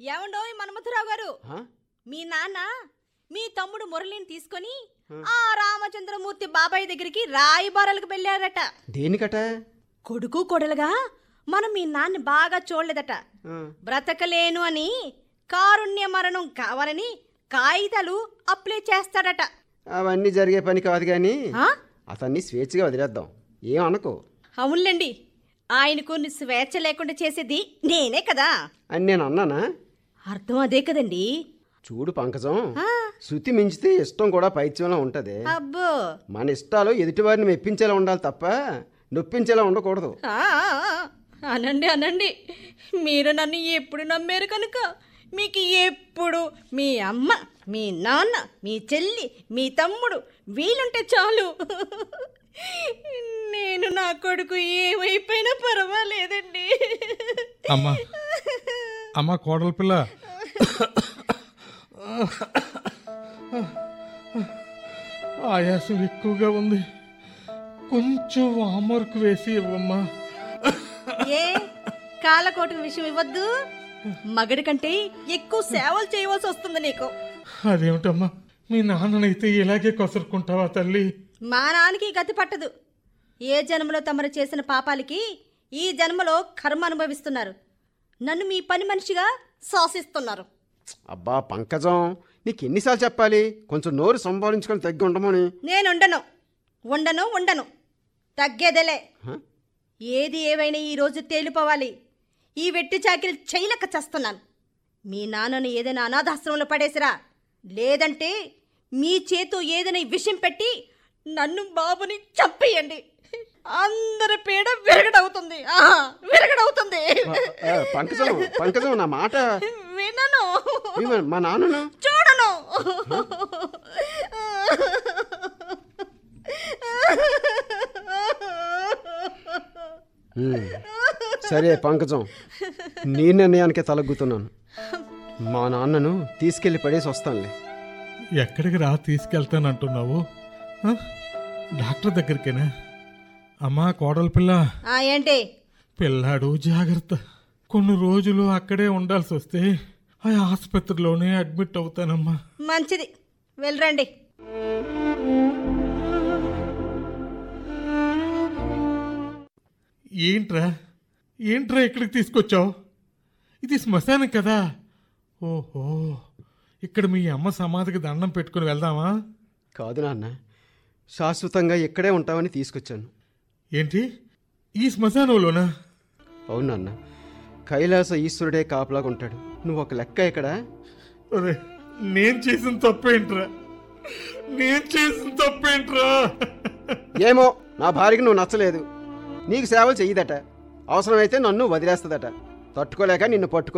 ఏమండోయ్ మన్మథరావు గారు ఆ? మీ నాన్న మీ తమ్ముడు మురళిని తీసుకొని ఆ. ఆ రామచంద్రమూర్తి బాబాయ్ దగ్గరికి రాయిబారాలకు వెళ్ళారట దేనికట కొడుకు కొడలుగా మనం మీ నాన్ని బాగా చూడలేదట ఆ, బ్రతకలేను అని కారుణ్య మరణం కావాలని కాగితాలు అప్లై చేస్తాడట అవన్నీ జరిగే పని కాదు కానీ ఆ? అతన్ని స్వేచ్ఛగా వదిలేద్దాం ఏం అనుకో అవునులేండి ఆయనకు స్వేచ్ఛ లేకుండా చేసేది నేనే కదా అని నేను అన్నానా అర్థం అదే కదండి చూడు పంకజం ఆ, శృతి మించితే ఇష్టం కూడా పైత్యంలో ఉంటది అబ్బో మన ఇష్టాలు ఎదుటివారిని మెప్పించేలా ఉండాలి తప్ప నొప్పించేలా ఉండకూడదు ఆ, అనండి అనండి మీరు నన్ను ఎప్పుడు నమ్మారు కనుక మీకు ఎప్పుడు మీ అమ్మ మీ నాన్న మీ చెల్లి మీ తమ్ముడు వీలుంటే చాలు నేను నా కొడుకు ఏమైపోయినా పర్వాలేదండి అమ్మా అమ్మ కోడల పిల్ల ఆయాసం ఎక్కువగా ఉంది కొంచెం వామర్కు వేసి ఇవ్వమ్మా ఏ కాలకోటి విషయం ఇవ్వద్దు మగడి కంటే ఎక్కువ సేవలు చేయవలసి వస్తుంది నీకు అదేమిటమ్మా మీ నాన్ననైతే ఇలాగే కొసరుకుంటావా తల్లి మా నాన్నకి గతి పట్టదు ఏ జన్మలో తమరు చేసిన పాపాలకి ఈ జన్మలో కర్మ అనుభవిస్తున్నారు నన్ను మీ పని మనిషిగా శాసిస్తున్నారు అబ్బా పంకజం నీకు ఎన్నిసార్లు చెప్పాలి కొంచెం నోరు సంపాదించుకొని తగ్గి ఉండమని నేను ఉండను ఉండను ఉండను తగ్గేదేలే హ? ఏది ఏవైనా ఈ రోజు తేలిపోవాలి ఈ వెట్టి చాకిరి చేయలేక చేస్తున్నాను మీ నాన్నను ఏదైనా అనాథాశ్రమంలో పడేసిరా లేదంటే మీ చేతు ఏదైనా ఈ విషయం పెట్టి నన్ను బాబుని చంపేయండి అందరి పీడ విరగడవుతుంది ఆహా, విరగడవుతుంది ఆ, పంకజం పంకజం నా మాట వినను విను, మా నాన్నను చూడను ఉమ్, సరే పంకజం నీ నిర్ణయానికే తలగ్గుతున్నాను మా నాన్నను తీసుకెళ్లి పడేసి వస్తానులే ఎక్కడికి రా తీసుకెళ్తానంటున్నావు ఆ? డాక్టర్ దగ్గరికేనా అమ్మా కోడల పిల్ల ఆ, ఏంటి పిల్లాడు జాగ్రత్త కొన్ని రోజులు అక్కడే ఉండాల్సి వస్తే ఆ ఆసుపత్రిలోనే అడ్మిట్ అవుతానమ్మా మంచిది వెళ్ళరండి ఏంట్రా ఏంట్రా ఇక్కడికి తీసుకొచ్చావు ఇది శ్మశానం కదా ఓహో ఇక్కడ మీ అమ్మ సమాధికి దండం పెట్టుకుని వెళ్దామా కాదు నాన్న శాశ్వతంగా ఇక్కడే ఉంటామని తీసుకొచ్చాను ఏంటి ఈ శ్మశానంలోనా అవును నాన్న కైలాస ఈశ్వరుడే కాపలాగా ఉంటాడు నువ్వు ఒక లెక్క ఇక్కడ ఒరే నేను చేసిన తప్పేంట్రా నేను చేసిన తప్పేంట్రా ఏమో నా భార్యకి నువ్వు నచ్చలేదు నీకు సేవలు చెయ్యదట అవసరమైతే నన్ను వదిలేస్తుందట తట్టుకోలేక నిన్ను పట్టుకో